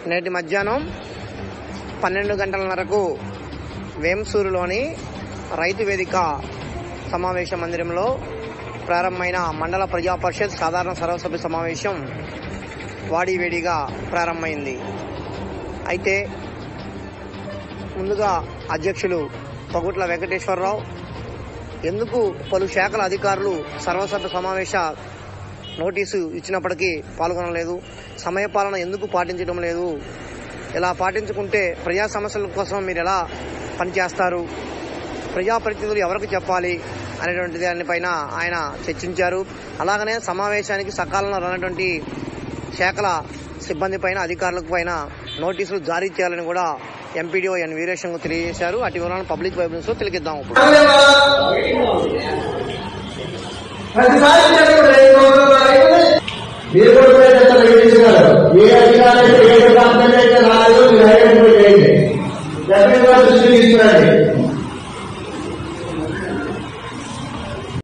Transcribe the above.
నేటి మధ్యాహ్నం పన్నెండు గంటలన్నరకు వేంసూరులోని రైతు వేదిక సమావేశ మందిరంలో ప్రారంభమైన మండల ప్రజా పరిషత్ సాధారణ సర్వసభ్య సమావేశం వాడివేడిగా ప్రారంభమైంది అయితే ముందుగా అధ్యక్షులు పగుట్ల వెంకటేశ్వరరావు ఎందుకు పలు శాఖల అధికారులు సర్వసభ్య సమావేశ నోటీసు ఇచ్చినప్పటికీ పాల్గొనలేదు సమయపాలన ఎందుకు పాటించడం లేదు ఇలా పాటించుకుంటే ప్రజా సమస్యల కోసం మీరు ఎలా పనిచేస్తారు ప్రజాప్రతినిధులు ఎవరికి చెప్పాలి అనేటువంటి దానిపైన ఆయన చర్చించారు అలాగనే సమావేశానికి సకాలంలో రానటువంటి శాఖల సిబ్బంది పైన అధికారులకు పైన నోటీసులు జారీ చేయాలని కూడా ఎంపీడీఓ ఎన్ వీరేశంకు తెలియజేశారు అటు వివరాలను పబ్లిక్ వైబ్రెన్స్ లో తెలిగిద్దాం ఇప్పుడు ప్రతిసారి చెప్పండి రైతు బంధు రైతులు మీరు కూడా పోయి చెప్తారు రైతు తీసుకున్నారు ఏ అధికారులు అయితే ఏ ప్రాంతంలో అయితే రాలేదు మీరు హైవే పోయి చేయండి డబ్బులు కూడా దృష్టి తీసుకురండి